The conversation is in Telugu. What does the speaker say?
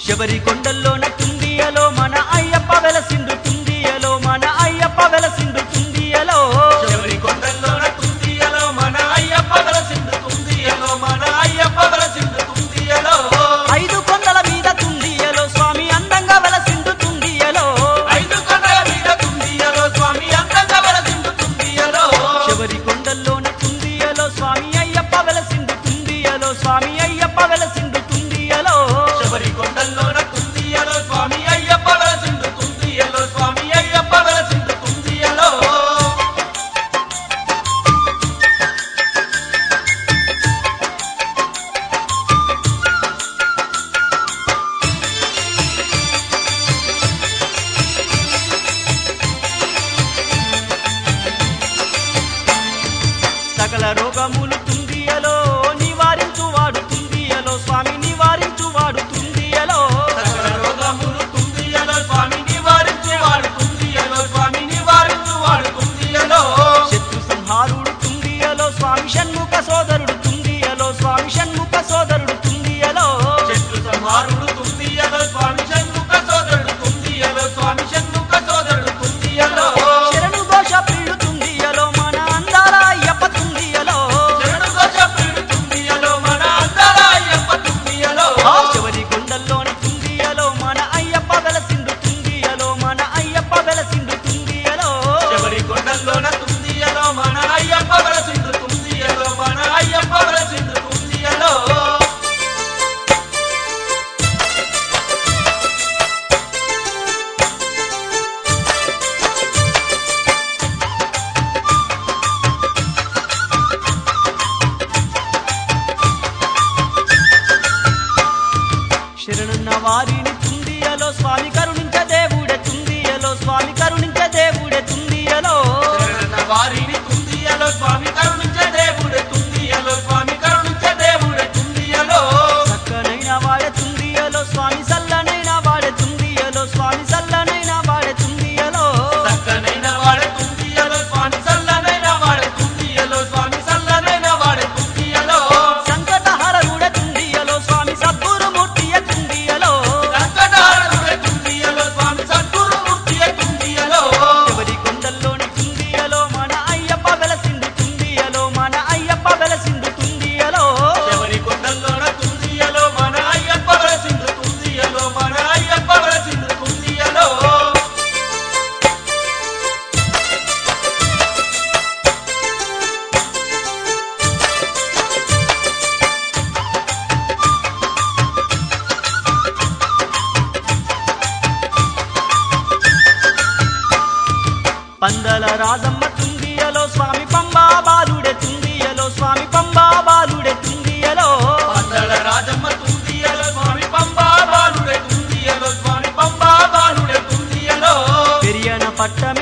శబరి కొండల్లోన తుండియలో మన అయ్యప్ప వెలసిండు తుండియలో మన అయ్యప్ప వెలసిండు తుండియలో శబరి కొండల్లోన తుందియలో మన అయ్యప్ప వెలసిండు తుందియలో మన అయ్యప్ప వెలసిండు తుందియలో ఐదు కొండల మీద తుండియలో స్వామి అందంగా వెలసిండు తుండియలో ఐదు కొండల మీద తుందియలో స్వామి అందంగా వెలసిండు తుందియలో శబరి కొండల్లోన తుండియలో స్వామి అయ్యప్ప వెలసిండు తుండియలో స్వామి అయ్యప్ప వెలసిండు తుండియలో శబరి కొండల్లోన తుందియలో స్వామి అయ్యప్ప వెలసిండు తుందియలో స్వామి అయ్యప్ప వెలసిండు తుందియలో సకల రోగములు తుండియలో నివారించువాడు తుండియలో స్వామి నివారించువాడు తుండియలో సకల రోగములు తుందియలో స్వామి నివారించువాడు తుందియలో స్వామి నివారించువాడు తుందియలో శత్రు సంహారుడు తుండియలో స్వామి షణ్ముఖ సోదరుడు తుండియలో స్వామి షణ్ముఖ సోదరుడు తుండియలో శత్రు సంహారుడు తుందియలో స్వామి షణ్ముఖ సోదరుడు తుందియలో స్వామి షణ్ముఖ సోదరుడు తుందియలో శరణు ఘోష ప్రియుడు తుండియలో మన అందాల అయ్యప్ప తుండియలో శరణు ఘోష ప్రియుడు తుందియలో మన అందర అయ్యప్ప తుందియలో ఆ శబరి కొండల్లోని తుండియలో మన అయ్యప్ప వెలసిండు తుండియలో మన అయ్యప్ప వెలసిండు తుండియలో శబరి కొండల్లోన తుందియలో మన అయ్యప్ప వెలసిండు తుందియలో మన అయ్యప్ప వెలసిండు తుందియలో శరణున్న వారిని తుండియలో స్వామి కరుణించ దేవుడే తుండియలో స్వామి కరుణించ దేవుడే తుండియలో శరణన్న వారిని తుందియలో స్వామి కరుణించే దేవుడే తుందియలో స్వామి కరుణించే దేవుడే తుందియలో చక్కనైన వాడే తుండియలో స్వామి సల్లనైన వాడే తుండియలో స్వామి సల్లనైన వాడే తుండియలో చక్కనైన వాడే తుందియలో స్వామి సల్లనైన వాడే తుందియలో స్వామి సల్లనైన వాడే తుందియలో సంకటహరుడే తుండియలో స్వామి సద్గురు మూర్తియ తుండియలో సంకటారుడే తుందియలో స్వామి సద్గురు మూర్తియే తుందియలో ఎవరి కొండల్లోని తుండియలో మన అయ్యప్ప వెలసిండు తుండియలో మన అయ్యప్ప వెలసిండు తుండియలో ఎవరి కొండల్లోన తుందియలో మన అయ్యప్ప వెలసిండు తుందియలో మన అయ్యప్ప వెలసిండు తుందియలో పందల రాజమ్మ తుండియలో స్వామి పంబా బాలుడే తుండియలో స్వామి పంబా బాలుడే తుండియలో పందల రాజమ్మ తుందియలో స్వామి పంబా బాలుడే తుందియలో స్వామి పంబా బాలుడే తుందియలో పెరియన పట్ట